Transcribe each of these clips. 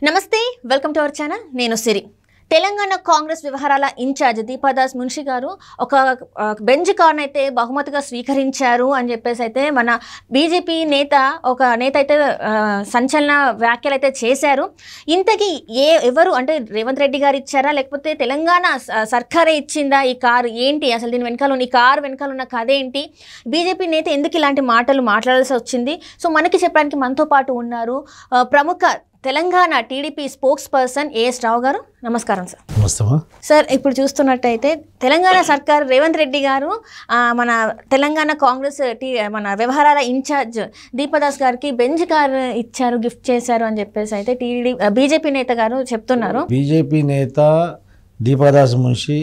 నమస్తే welcome to our channel నేను సిరి తెలంగాణ కాంగ్రెస్ వ్యవహారాల ఇన్ఛార్జ్ దీపాదాస్ మున్షి గారు ఒక ఆ, బెంచ్ కార్న్ అయితే బహుమతిగా స్వీకరించారు అని చెప్పేసి అయితే మన బీజేపీ నేత ఒక నేత అయితే ఆ, సంచలన వ్యాఖ్యలు అయితే చేశారు ఇంతకీ ఏ ఎవరు అంటే రేవంత్ రెడ్డి గారు ఇచ్చారా లేకపోతే తెలంగాణ స- సర్కారే ఇచ్చిందా ఈ కారు ఏంటి అసలు దీని వెనకాల ఉన్న ఈ కారు వెనకాల ఉన్న కథ ఏంటి బీజేపీ నేత ఎందుకు ఇలాంటి మాటలు మాట్లాడాల్సి వచ్చింది సో మనకి చెప్పడానికి మనతో పాటు ఉన్నారు ఆ, ప్రముఖ Telangana TDP spokesperson A S Rao నమస్కారం సార్ నమస్తమా సార్ ఇప్పుడు చూస్తున్నట్టయితే తెలంగాణ సర్కార్ రేవంత్ రెడ్డి గారు ఆ, మన తెలంగాణ కాంగ్రెస్ టీ మన వ్యవహారాల ఇన్ఛార్జ్ దీపదాస్ గారికి బెంచ్ కార్ ఇచ్చారు గిఫ్ట్ చేశారు అని చెప్పేసి అయితే టీడీ బీజేపీ నేత గారు చెప్తున్నారు బీజేపీ నేత Deepa Das Munshi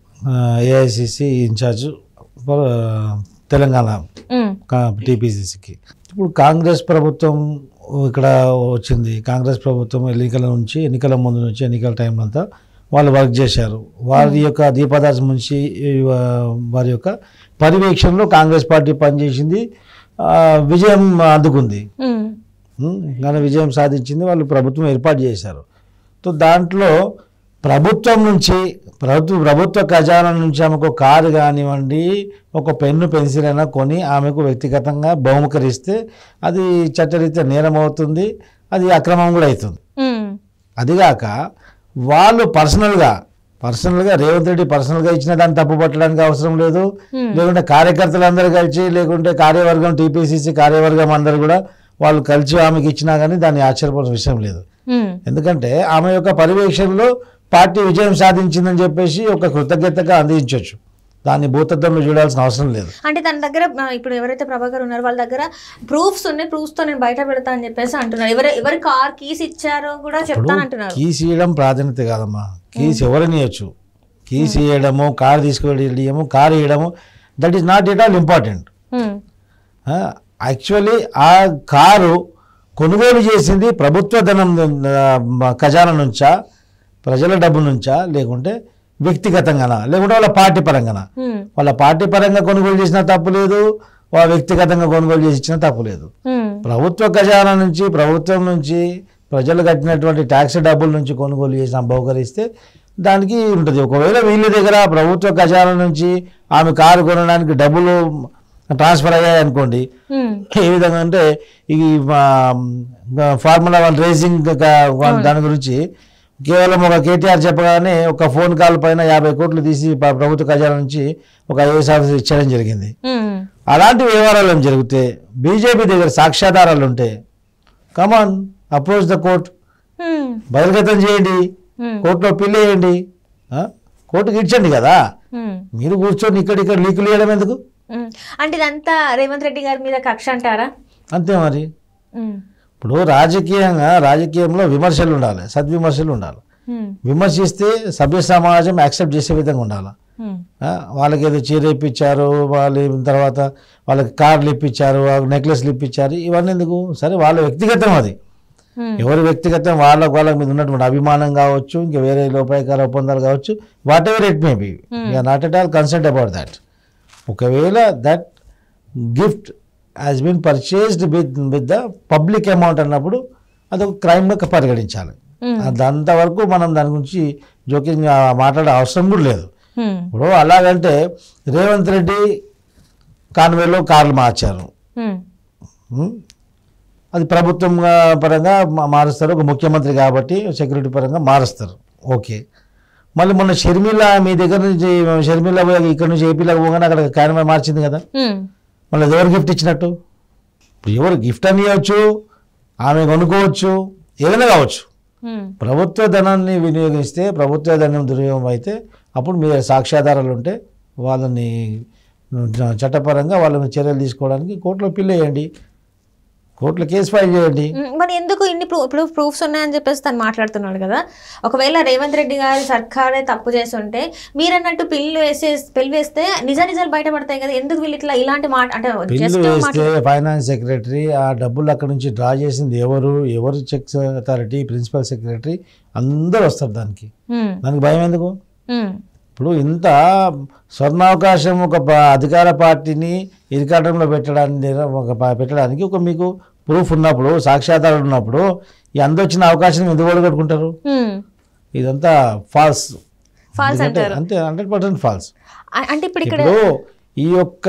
AICC incharge for, uh, Telangana ఉమ్, టీపీసీసీకి ఇప్పుడు కాంగ్రెస్ ప్రభుత్వం ఇక్కడ వచ్చింది కాంగ్రెస్ ప్రభుత్వం ఎన్నికల నుంచి ఎన్నికల ముందు నుంచి ఎన్నికల టైం అంతా వాళ్ళు వర్క్ చేశారు వారి యొక్క దీపదాస్ మున్షి ఆ, వారి యొక్క పర్యవేక్షణలో కాంగ్రెస్ పార్టీ పనిచేసింది ఆ, విజయం అందుకుంది ఉమ్, ఉమ్, ఘన విజయం సాధించింది వాళ్ళు ప్రభుత్వం ఏర్పాటు చేశారు సో దాంట్లో ప్రభుత్వం నుంచి ప్రభుత్వ ప్రభుత్వ ఖజానా నుంచి ఆమెకు కారు కానివ్వండి ఒక పెన్ను పెన్సిల్ అయినా కొని ఆమెకు వ్యక్తిగతంగా బహుమకరిస్తే అది చట్టరీత్యా నేరం అవుతుంది అది అక్రమం కూడా అవుతుంది ఉమ్, అదిగాక వాళ్ళు పర్సనల్గా పర్సనల్గా రేవంత్ రెడ్డి పర్సనల్గా ఇచ్చిన దాన్ని తప్పు పట్టడానికి అవసరం లేదు Hmm. లేకుంటే కార్యకర్తలు అందరూ కలిసి లేకుంటే కార్యవర్గం టీపీసీసీ కార్యవర్గం అందరూ కూడా వాళ్ళు కలిసి ఆమెకి ఇచ్చినా కానీ దాన్ని ఆశ్చర్యపోవాల్సిన విషయం లేదు ఉమ్, ఎందుకంటే ఆమె యొక్క పర్యవేక్షణలో పార్టీ విజయం సాధించిందని చెప్పేసి ఒక కృతజ్ఞతగా అందించవచ్చు దాన్ని భూతత్వంలో చూడాల్సిన అవసరం లేదు అంటే తన దగ్గర ఆ, ఇప్పుడు ఎవరైతే ప్రభాకర్ ఉన్నారో వాళ్ళ దగ్గర ప్రూఫ్స్ ఉన్నాయి ప్రూఫ్స్ తో నేను బయట పెడతా అని చెప్పేసి అంటున్నారు ఎవరు ఎవరి కార్ కీస్ ఇచ్చారో కూడా చెప్తాను అంటున్నారు కీస్ ఇవ్వడం ప్రాధాన్యత కాదమ్మా కీస్ ఎవరిని ఇవ్వచ్చు కీస్ ఇవ్వడము కారు తీసుకువెళ్ళడము కారు ఇవ్వడము that is not at all important um, actually ఆ కారు కొనుగోలు చేసింది ప్రభుత్వ ధనం ఆ, ఖజానా నుంచా ప్రజల డబ్బు నుంచా లేకుంటే వ్యక్తిగతంగానా లేకుంటే వాళ్ళ పార్టీ పరంగానా ఉమ్, వాళ్ళ పార్టీ పరంగా కొనుగోలు చేసినా తప్పు లేదు వాళ్ళ వ్యక్తిగతంగా కొనుగోలు చేసి ఇచ్చినా తప్పు లేదు ఉమ్, ప్రభుత్వ ఖజానా నుంచి ప్రభుత్వం నుంచి ప్రజలు కట్టినటువంటి ట్యాక్స్ డబ్బుల నుంచి కొనుగోలు చేసిన బహుకరిస్తే దానికి ఉంటుంది ఒకవేళ వీళ్ళ దగ్గర ప్రభుత్వ ఖజానా నుంచి ఆమె కారు కొనడానికి డబ్బులు ట్రాన్స్ఫర్ అయ్యాయి అనుకోండి ఉమ్, ఏ విధంగా అంటే ఈ ఫార్ములా వన్ రేసింగ్ దాని గురించి కేవలం ఒక కేటీఆర్ చెప్పగానే ఒక ఫోన్ కాల్ పైన యాభై కోట్లు తీసి ప్ర- ప్రభుత్వ ఖజానా నుంచి ఒక ఐఏఎస్ ఆఫీసర్ ఇచ్చడం జరిగింది ఉమ్, అలాంటి వ్యవహారాలు ఏం జరిగితే బీజేపీ దగ్గర సాక్ష్యాధారాలు ఉంటే come on approach the court um, బహిర్గతం చేయండి ఉమ్, కోర్టులో పిల్లి వేయండి ఆ? కోర్టుకి ఇచ్చండి కదా ఉమ్, మీరు కూర్చొని ఇక్కడ ఇక్కడ లీకులు వేయడం ఎందుకు ఉమ్. అంటే ఇదంతా రేవంత్ రెడ్డి గారి మీద కక్ష అంటారా అంతే మరి ఉమ్, ఇప్పుడు రాజకీయంగా రాజకీయంలో విమర్శలు ఉండాలి సద్విమర్శలు ఉండాలి ఉమ్, విమర్శిస్తే సభ్య సమాజం యాక్సెప్ట్ చేసే విధంగా ఉండాలి ఉమ్, ఆ, వాళ్ళకి ఏదో చీర ఇప్పించారు వాళ్ళు తర్వాత వాళ్ళకి కార్లు ఇప్పించారు నెక్లెస్లు ఇప్పించారు ఇవన్నీ ఎందుకు సరే వాళ్ళ వ్యక్తిగతం అది ఉమ్, ఎవరి వ్యక్తిగతం వాళ్ళ వాళ్ళ మీద ఉన్నటువంటి అభిమానం కావచ్చు ఇంకా వేరే లోపాయకార ఒప్పందాలు కావచ్చు whatever it may be not at all consent about that ఒకవేళ that gift has been purchased with with the public amount అన్నప్పుడు అది ఒక క్రైమ్గా పరిగణించాలి ఉమ్, అంతవరకు మనం దాని గురించి జోక్యంగా మాట్లాడే అవసరం కూడా లేదు ఉమ్, ఇప్పుడు అలాగంటే రేవంత్ రెడ్డి కాన్వేలో కార్లు మార్చారు ఉమ్, ఉం? అది ప్రభుత్వం ఆ, పరంగా మా- మారుస్తారు ఒక ముఖ్యమంత్రి కాబట్టి సెక్యూరిటీ పరంగా మారుస్తారు ఓకే మళ్ళీ మొన్న షర్మిల మీ దగ్గర నుంచి షర్మిల పోయి ఇక్కడ నుంచి ఏపీలోకి పోగానే అక్కడ కారణమే మార్చింది కదా ఉమ్, మళ్ళీ అది ఎవరు గిఫ్ట్ ఇచ్చినట్టు ఇప్పుడు ఎవరు గిఫ్ట్ అని ఇవ్వచ్చు ఆమె కొనుక్కోవచ్చు ఏదైనా కావచ్చు ఉమ్, ప్రభుత్వ ధనాన్ని వినియోగిస్తే ప్రభుత్వ ధనం దుర్వినియోగం అయితే అప్పుడు మీ సాక్ష్యాధారాలు ఉంటే వాళ్ళని చ- చట్టపరంగా వాళ్ళని చర్యలు తీసుకోవడానికి కోర్టులో పిల్లేయండి కోర్టులో కేసు ఫైల్ చేయండి ఉమ్, మరి ఎందుకు ఇన్ని ప్రూ ఇప్పుడు ప్రూఫ్స్ ఉన్నాయని చెప్పేసి తను మాట్లాడుతున్నాడు కదా ఒకవేళ రేవంత్ రెడ్డి గారి సర్కారే తప్పు చేసి ఉంటే మీరన్నట్టు పిల్లు వేసే పిల్లు వేస్తే నిజ నిజాలు బయటపడతాయి కదా ఎందుకు వీళ్ళు ఇట్లా ఇలాంటి మాట అంటే బిల్లు జస్ట్ వేస్తే ఫైనాన్స్ సెక్రటరీ ఆ డబ్బులు అక్కడ నుంచి డ్రా చేసింది ఎవరు ఎవరు చెక్స్ అథారిటీ ప్రిన్సిపల్ సెక్రటరీ అందరూ వస్తారు దానికి దానికి భయం ఎందుకు ఇప్పుడు ఇంత స్వర్ణావకాశం ఒక ప- అధికార పార్టీని ఇరికాటంలో పెట్టడానికి ఒక ప- పెట్టడానికి ఒక మీకు ప్రూఫ్ ఉన్నప్పుడు సాక్ష్యాధారాలు ఉన్నప్పుడు ఈ అందొచ్చిన అవకాశం ఎందుకు ఓడగొట్టుకుంటారు హ్మ్. ఇదంతా ఫాల్స్ False అంటారు. అంతే హండ్రెడ్ పర్సెంట్ ఫాల్స్ అ- అంటే ఇప్పుడు ఇక్కడ ఇప్పుడు ఈ యొక్క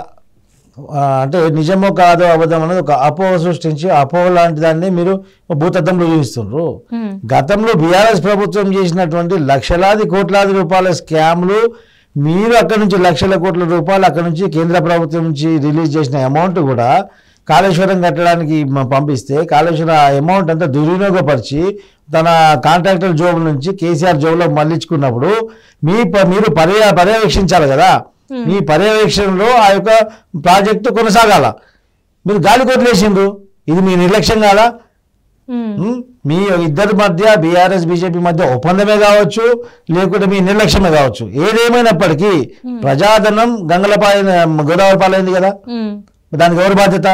ఆ, అంటే నిజమో కాదో అబద్ధం అనేది ఒక అపోహ సృష్టించి అపోహ లాంటి దాన్ని మీరు భూతత్వంలో చూపిస్తున్నారు హ్మ్. గతంలో బీఆర్ఎస్ ప్రభుత్వం చేసినటువంటి లక్షలాది కోట్లాది రూపాయల స్కామ్లు మీరు అక్కడ నుంచి లక్షల కోట్ల రూపాయలు అక్కడ నుంచి కేంద్ర ప్రభుత్వం నుంచి రిలీజ్ చేసిన అమౌంట్ కూడా కాళేశ్వరం కట్టడానికి మ- పంపిస్తే కాళేశ్వరం ఆ అమౌంట్ అంతా దుర్వినియోగపరిచి తన కాంట్రాక్టర్ జోబుల నుంచి కేసీఆర్ జోబులో మళ్ళించుకున్నప్పుడు మీ ప- మీరు పర్య పర్యవేక్షించాలి కదా మీ పర్యవేక్షణలో ఆ యొక్క ప్రాజెక్టు కొనసాగాల మీరు గాలి కొట్లేసిండ్రు ఇది మీ నిర్లక్ష్యం కాదా హ్మ్. ఉమ్, మీ ఇద్దరి మధ్య బీఆర్ఎస్ బీజేపీ మధ్య ఒప్పందమే కావచ్చు లేకుంటే మీ నిర్లక్ష్యమే కావచ్చు ఏదేమైనప్పటికీ ప్రజాధనం గంగలపాయ గోదావరి పాలైంది కదా హ్మ్. దానికి ఎవరి బాధ్యత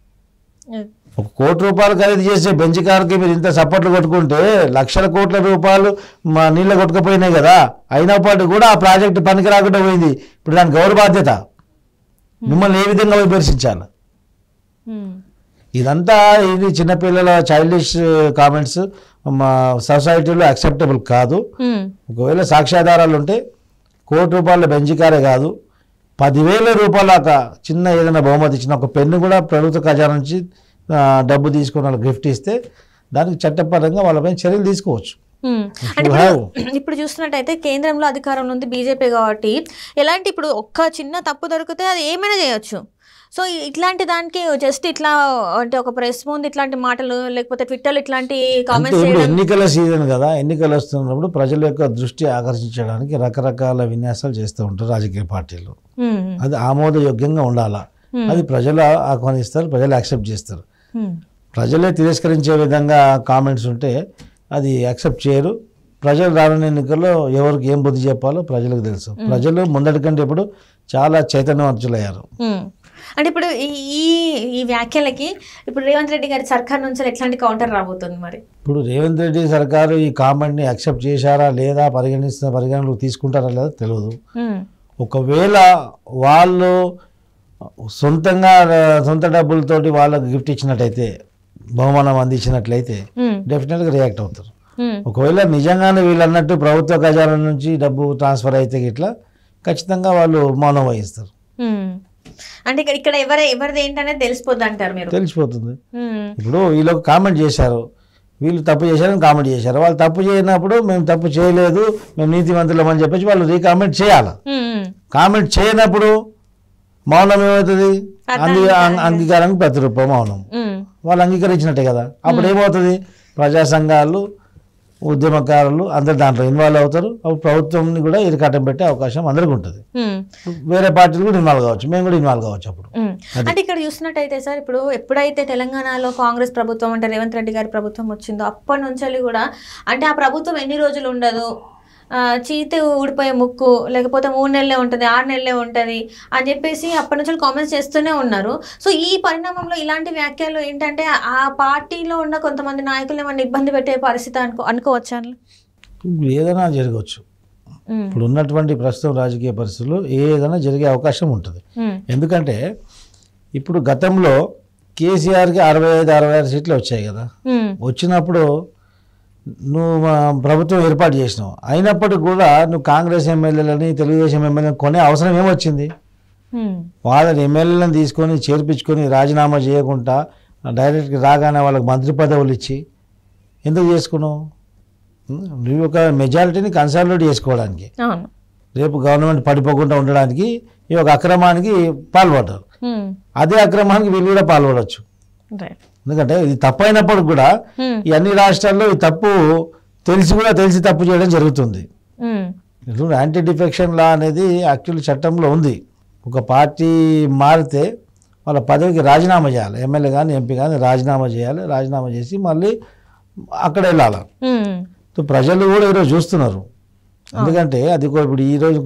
ఒక కోటి రూపాయలు ఖరీదు చేసే బెంచ్ కార్కి మీరు ఇంత సపోర్ట్లు కొట్టుకుంటే లక్షల కోట్ల రూపాయలు మా నీళ్ళ కొట్టుకుపోయినాయి కదా అయినప్పటికీ కూడా ఆ ప్రాజెక్టు పనికి రాకుండా పోయింది ఇప్పుడు దానికి ఎవరి బాధ్యత మిమ్మల్ని ఏ విధంగా విమర్శించాలి హ్మ్. ఇదంతా ఇది చిన్నపిల్లల చైల్డిష్ కామెంట్స్ మా సొసైటీలో యాక్సెప్టబుల్ కాదు హ్మ్. ఒకవేళ సాక్ష్యాధారాలు ఉంటే కోటి రూపాయల బెంజికారే కాదు పదివేల రూపాయల ఒక చిన్న ఏదైనా బహుమతి ఇచ్చిన ఒక పెన్ను కూడా ప్రభుత్వ ఖజానా నుంచి ఆ, డబ్బు తీసుకుని వాళ్ళకి గిఫ్ట్ ఇస్తే దానికి చట్టపరంగా వాళ్ళపై చర్యలు తీసుకోవచ్చు హ్మ్. అంటే ఇప్పుడు ఇప్పుడు చూస్తున్నట్టయితే కేంద్రంలో అధికారంలో ఉంది బీజేపీ కాబట్టి ఎలాంటి ఇప్పుడు ఒక్క చిన్న తప్పు దొరికితే అది ఏమైనా చేయొచ్చు సో ఇ- ఇట్లాంటి దానికి జస్ట్ ఇట్లా అంటే ఒక ప్రెస్ ముందు ఇట్లాంటి మాటలు లేకపోతే ట్విట్టర్లో ఇట్లాంటి అంటే కామెంట్స్ ఇప్పుడు చేయడం ఎన్నికల సీజన్ కదా ఎన్నికలు వస్తున్నప్పుడు ప్రజల యొక్క దృష్టి ఆకర్షించడానికి రకరకాల విన్యాసాలు చేస్తూ ఉంటారు రాజకీయ పార్టీలు హ్మ్. అది ఆమోదయోగ్యంగా ఉండాలా Hmm. అది ప్రజలు ఆహ్వానిస్తారు ప్రజలు యాక్సెప్ట్ చేస్తారు హ్మ్. ప్రజలే తిరస్కరించే విధంగా కామెంట్స్ ఉంటే అది యాక్సెప్ట్ చేయరు ప్రజలు రానున్న ఎన్నికల్లో ఎవరికి ఏం బుద్ధి చెప్పాలో ప్రజలకు తెలుసు ప్రజలు ముందటి కంటే ఇప్పుడు చాలా చైతన్యవంతులయ్యారు హ్మ్. అంటే ఇప్పుడు ఈ ఈ- ఈ వ్యాఖ్యలకి ఇప్పుడు రేవంత్ రెడ్డి గారి సర్కార్ నుంచి ఎట్లాంటి కౌంటర్ రాబోతుంది మరి ఇప్పుడు రేవంత్ రెడ్డి సర్కారు ఈ కామెంట్ని యాక్సెప్ట్ చేశారా లేదా పరిగణిస్తున్న పరిగణలోకి తీసుకుంటారా లేదా తెలియదు హ్మ్. ఒకవేళ వాళ్ళు సొంతంగా ఆ, సొంత డబ్బులతోటి వాళ్ళకి గిఫ్ట్ ఇచ్చినట్టయితే బహుమానం అందించినట్లయితే హ్మ్. డెఫినెట్గా రియాక్ట్ అవుతారు హ్మ్. ఒకవేళ నిజంగానే వీళ్ళు అన్నట్టు ప్రభుత్వ ఖజానా నుంచి డబ్బు ట్రాన్స్ఫర్ అయితే ఇట్లా ఖచ్చితంగా వాళ్ళు మౌనం వహిస్తారు హ్మ్. అంటే ఇక్కడ ఇక్కడ ఎవరు ఎవరిది ఏంటనేది తెలిసిపోద్ది అంటారు మీరు తెలిసిపోతుంది హ్మ్. ఇప్పుడు వీళ్ళకి కామెంట్ చేశారు వీళ్ళు తప్పు చేశారని కామెంట్ చేశారు వాళ్ళు తప్పు చేయనప్పుడు మేము తప్పు చేయలేదు మేము నీతివంతులం అని చెప్పేసి వాళ్ళు రీకామెంట్ చేయాలి హ్మ్. కామెంట్ చేయనప్పుడు మౌనం ఏమవుతుంది అంగీ అర్థాంగీకారం. అంగీకారానికి ప్రతిరూపం మౌనం హ్మ్. వాళ్ళు అంగీకరించినట్టే కదా అప్పుడు ఏమవుతుంది ప్రజా సంఘాలు ఉద్యమకారులు అందరు దాంట్లో ఇన్వాల్వ్ అవుతారు అప్పుడు ప్రభుత్వంని కూడా ఇరకాటం పెట్టే అవకాశం అందరికీ ఉంటుంది హ్మ్. వేరే పార్టీలు కూడా ఇన్వాల్వ్ కావచ్చు మేము కూడా ఇన్వాల్వ్ కావచ్చు అప్పుడు ఉమ్. అంటే ఇక్కడ చూసినట్టయితే సార్ ఇప్పుడు ఎప్పుడైతే తెలంగాణలో కాంగ్రెస్ ప్రభుత్వం అంటే రేవంత్ రెడ్డి గారి ప్రభుత్వం వచ్చిందో అప్పటి నుంచి కూడా అంటే ఆ ప్రభుత్వం ఎన్ని రోజులు ఉండదు ఆ, చీతి ఊడిపోయే ముక్కు లేకపోతే మూడు నెలలే ఉంటుంది ఆరు నెలలే ఉంటుంది అని చెప్పేసి అప్పటి నుంచి కామెంట్స్ చేస్తూనే ఉన్నారు సో ఈ పరిణామంలో ఇలాంటి వ్యాఖ్యలు ఏంటంటే ఆ పార్టీలో ఉన్న కొంతమంది నాయకులు ఏమన్నా ఇబ్బంది పెట్టే పరిస్థితి అనుకో అనుకోవచ్చా ఇప్పుడు ఏదైనా జరగవచ్చు ఉమ్. ఇప్పుడు ఉన్నటువంటి ప్రస్తుతం రాజకీయ పరిస్థితుల్లో ఏదైనా జరిగే అవకాశం ఉంటుంది ఉమ్. ఎందుకంటే ఇప్పుడు గతంలో కేసీఆర్కి అరవై ఐదు అరవై ఆరు సీట్లు వచ్చాయి కదా ఉమ్. వచ్చినప్పుడు నువ్వు మా ప్రభుత్వం ఏర్పాటు చేసినావు అయినప్పటికీ కూడా నువ్వు కాంగ్రెస్ ఎమ్మెల్యేలని తెలుగుదేశం ఎమ్మెల్యేలని కొనే అవసరం ఏమొచ్చింది ఉమ్. వాళ్ళని ఎమ్మెల్యేలను తీసుకొని చేర్పించుకొని రాజీనామా చేయకుండా డైరెక్ట్గా రాగానే వాళ్ళకి మంత్రి పదవులు ఇచ్చి ఎందుకు చేసుకున్నావు ఉం? నువ్వు ఒక మెజారిటీని కన్సాలిడేట్ చేసుకోవడానికి అవును రేపు గవర్నమెంట్ పడిపోకుండా ఉండడానికి ఈ ఒక అక్రమానికి పాల్పడ్డారు ఉమ్. అదే అక్రమానికి వీళ్ళు కూడా పాల్పడవచ్చు రైట్ ఎందుకంటే ఇది తప్పైనప్పుడు కూడా ఉమ్. ఈ అన్ని రాష్ట్రాల్లో ఈ తప్పు తెలిసి కూడా తెలిసి తప్పు చేయడం జరుగుతుంది ఉమ్. ఇప్పుడు యాంటీ డిఫెక్షన్ లా అనేది యాక్చువల్ చట్టంలో ఉంది ఒక పార్టీ మారితే వాళ్ళ పదవికి రాజీనామా చేయాలి ఎమ్మెల్యే కానీ ఎంపీ కానీ రాజీనామా చేయాలి రాజీనామా చేసి మళ్ళీ అక్కడ వెళ్ళాలి ఉమ్. సో ప్రజలు కూడా ఈరోజు చూస్తున్నారు ఎందుకంటే అది కూడా ఇప్పుడు ఈరోజు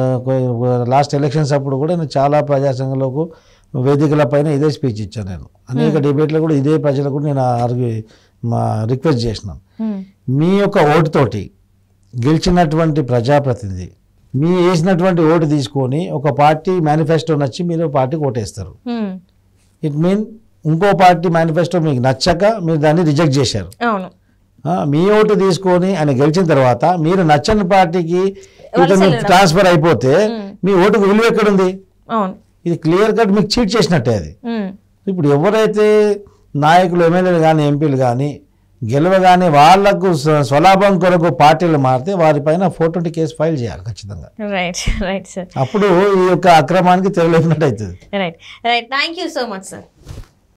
లాస్ట్ ఎలక్షన్స్ అప్పుడు కూడా నేను చాలా ప్రజా సంఘంలోకి వేదికల పైన ఇదే స్పీచ్ ఇచ్చాను నేను అనేక డిబేట్లో కూడా ఇదే ప్రజలకు నేను ఆర్గ్యూ మా రిక్వెస్ట్ చేసినాను ఉమ్. మీ యొక్క ఓటుతోటి గెలిచినటువంటి ప్రజాప్రతినిధి మీ వేసినటువంటి ఓటు తీసుకొని ఒక పార్టీ మేనిఫెస్టో నచ్చి మీరు పార్టీకి ఓటేస్తారు ఉమ్. ఇట్ మీన్ ఇంకో పార్టీ మేనిఫెస్టో మీకు నచ్చక మీరు దాన్ని రిజెక్ట్ చేశారు అవును ఆ, మీ ఓటు తీసుకొని ఆయన గెలిచిన తర్వాత మీరు నచ్చని పార్టీకి వలస ఇతను వెళ్ళడం. ట్రాన్స్ఫర్ అయిపోతే మీ ఓటుకు విలువ ఎక్కడుంది అవును ఇది క్లియర్ కట్ మీకు చీట్ చేసినట్టే అది ఉమ్, ఇప్పుడు ఎవరైతే నాయకులు ఎమ్మెల్యేలు కానీ ఎంపీలు కానీ గెలవగానే వాళ్లకు స్వ- స్వలాభం కొరకు పార్టీలు మారితే వారిపైన ఫోర్ ట్వంటీ కేసు ఫైల్ చేయాలి ఖచ్చితంగా రైట్ రైట్ సార్ అప్పుడు ఈ యొక్క అక్రమానికి తెరలేపినట్టు అవుతుంది right right thank you so much sir